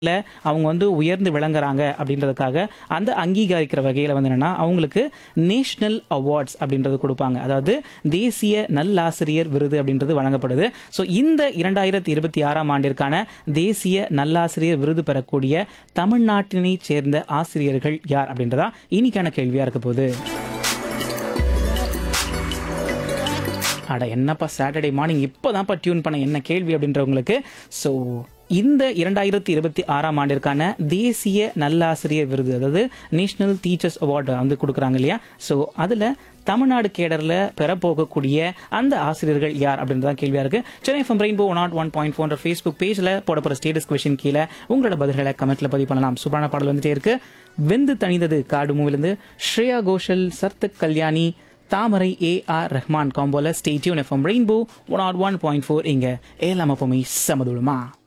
இல்ல அவங்க வந்து உயர்ந்து விளங்குறாங்க அப்படின்றதுக்காக அந்த அங்கீகரிக்கிற வகையில் வந்து என்னன்னா அவங்களுக்கு நேஷனல் அவார்ட்ஸ் அப்படின்றது கொடுப்பாங்க அதாவது தேசிய நல்லாசிரியர் விருது அப்படின்றது வழங்கப்படுது ஸோ இந்த இரண்டாயிரத்தி இருபத்தி ஆறாம் ஆண்டிற்கான தேசிய நல்லாசிரியர் விருது பெறக்கூடிய தமிழ்நாட்டினை சேர்ந்த ஆசிரியர்கள் யார் அப்படின்றதா இன்னைக்கான கேள்வியா இருக்க போகுது அட என்னப்பா சாட்டர்டே மார்னிங் இப்போதான்ப்பா டியூன் பண்ண என்ன கேள்வி அப்படின்றவங்களுக்கு ஸோ இந்த இரண்டாயிரத்தி இருபத்தி ஆறாம் ஆண்டிற்கான தேசிய நல்லாசிரியர் விருது அதாவது நேஷனல் டீச்சர்ஸ் அவார்டு வந்து கொடுக்குறாங்க இல்லையா ஸோ அதில் தமிழ்நாடு கேடரில் பெறப்போகக்கூடிய அந்த ஆசிரியர்கள் யார் அப்படின்றதான் கேள்வியாக இருக்கு Chennai from rainbow not one point ஃபோன்ற ஃபேஸ்புக் பேஜில் போடப்படுற ஸ்டேட்டஸ் கொஷின் கீழே உங்களோட பதில்களை கமெண்ட்ல பதிவு பண்ணலாம் சூப்பரான பாடல் வந்துட்டே இருக்கு வெந்து தணிந்தது காடு மூவிலிருந்து ஸ்ரேயா கோஷல் சர்த்தக் கல்யாணி தாமரை ஏ ஆர் ரஹ்மான் காம்போல ஸ்டேட்யூன் FM rainbow one R one point four இங்கே ஏலாம் அப்பமே சமதுளமா